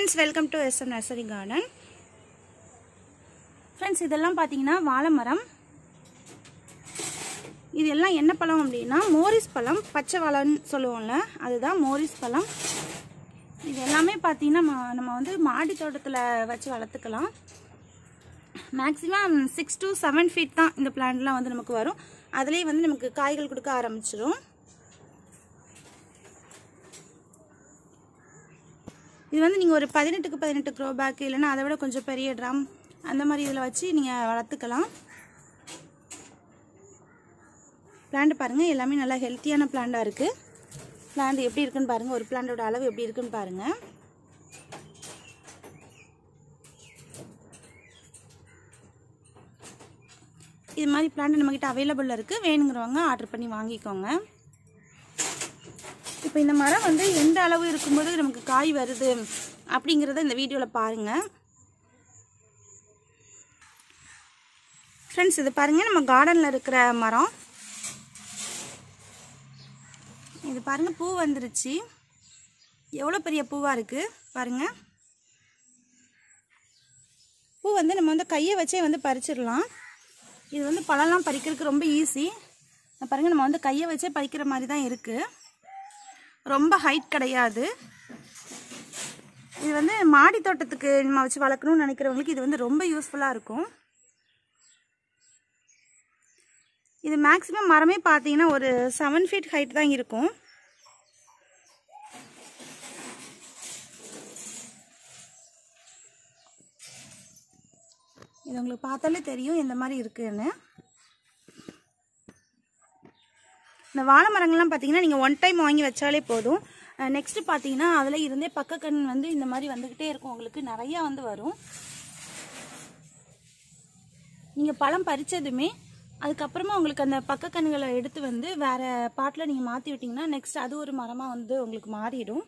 friends welcome to SM nursery garden friends இதெல்லாம் பார்த்தீங்கன்னா வாழை மரம் இது எல்லாம் என்ன பழம் அப்படின்னா மோரிஸ் பழம் பச்சை வாழைன்னு சொல்லுவோம்ல அதுதான் மோரிஸ் பழம் இது எல்லாமே பார்த்தீங்கன்னா ம- நம்ம வந்து மாடி தோட்டத்தில் வச்சு வளர்த்துக்கலாம் maximum six to seven feet தான் இந்த பிளான்ட்லாம் வந்து நமக்கு வரும் அதுலேயே வந்து நமக்கு காய்கள் கொடுக்க ஆரம்பிச்சிரும் இது வந்து நீங்கள் ஒரு பதினெட்டுக்கு பதினெட்டு க்ரோ பேக் இல்லைன்னா அதை விட கொஞ்சம் பெரிய ட்ரம் அந்த மாதிரி இதில் வச்சு நீங்கள் வளர்த்துக்கலாம் பிளான்ட் பாருங்கள் எல்லாமே நல்லா ஹெல்த்தியான பிளான்ட்டாக இருக்குது பிளான்ட் எப்படி இருக்குன்னு பாருங்கள் ஒரு பிளான்ட்டோட அளவு எப்படி இருக்குன்னு பாருங்கள் இது மாதிரி பிளான்ட் நம்மக்கிட்ட அவைலபிள் இருக்குது வேணுங்கிறவங்க ஆர்டர் பண்ணி வாங்கிக்கோங்க இப்போ இந்த மரம் வந்து எந்த அளவு இருக்கும்போது நமக்கு காய் வருது அப்படிங்கிறத இந்த வீடியோவில் பாருங்கள் ஃப்ரெண்ட்ஸ் இது பாருங்கள் நம்ம கார்டனில் இருக்கிற மரம் இது பாருங்கள் பூ வந்துருச்சு எவ்வளோ பெரிய பூவாக இருக்குது பாருங்கள் பூ வந்து நம்ம வந்து கையை வச்சே வந்து பறிச்சிடலாம் இது வந்து பழம்லாம் பறிக்கிறதுக்கு ரொம்ப ஈஸி பாருங்கள் நம்ம வந்து கையை வச்சே பறிக்கிற மாதிரி தான் இருக்குது ரொம்ப ஹைட் கிடையாது இது வந்து மாடி தோட்டத்துக்கு நம்ம வச்சு வளர்க்கணும்னு நினைக்கிறவங்களுக்கு இது வந்து ரொம்ப யூஸ்ஃபுல்லாக இருக்கும் இது மேக்ஸிமம் மரமே பார்த்தீங்கன்னா ஒரு செவன் ஃபீட் ஹைட் தான் இருக்கும் இது உங்களுக்கு பார்த்தாலே தெரியும் எந்த மாதிரி இருக்குன்னு இந்த வாழை மரங்கள்லாம் பார்த்தீங்கன்னா நீங்கள் ஒன் டைம் வாங்கி வச்சாலே போதும் நெக்ஸ்ட்டு பார்த்தீங்கன்னா அதில் இருந்தே பக்கக்கண் வந்து இந்த மாதிரி வந்துக்கிட்டே இருக்கும் உங்களுக்கு நிறையா வந்து வரும் நீங்கள் பழம் பறிச்சதுமே அதுக்கப்புறமா உங்களுக்கு அந்த பக்கக்கண்களை எடுத்து வந்து வேறு பாட்டில் நீங்கள் மாற்றி விட்டிங்கன்னா நெக்ஸ்ட் அது ஒரு மரமாக வந்து உங்களுக்கு மாறிடும்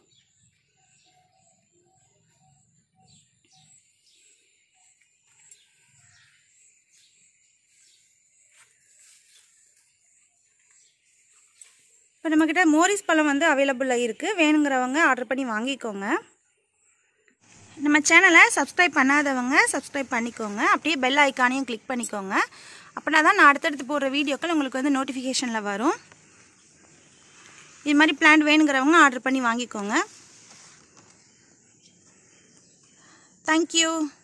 இப்போ நம்மக்கிட்ட மோரிஸ் பழம் வந்து அவைலபிளாக இருக்குது வேணுங்கிறவங்க ஆர்டர் பண்ணி வாங்கிக்கோங்க நம்ம சேனலை சப்ஸ்கிரைப் பண்ணாதவங்க சப்ஸ்கிரைப் பண்ணிக்கோங்க அப்படியே பெல் ஐக்கானையும் கிளிக் பண்ணிக்கோங்க அப்படின்னா தான் நான் அடுத்தடுத்து போடுற வீடியோக்கள் உங்களுக்கு வந்து நோட்டிஃபிகேஷனில் வரும் இது மாதிரி பிளான் வேணுங்கிறவங்க ஆர்டர் பண்ணி வாங்கிக்கோங்க தேங்க்யூ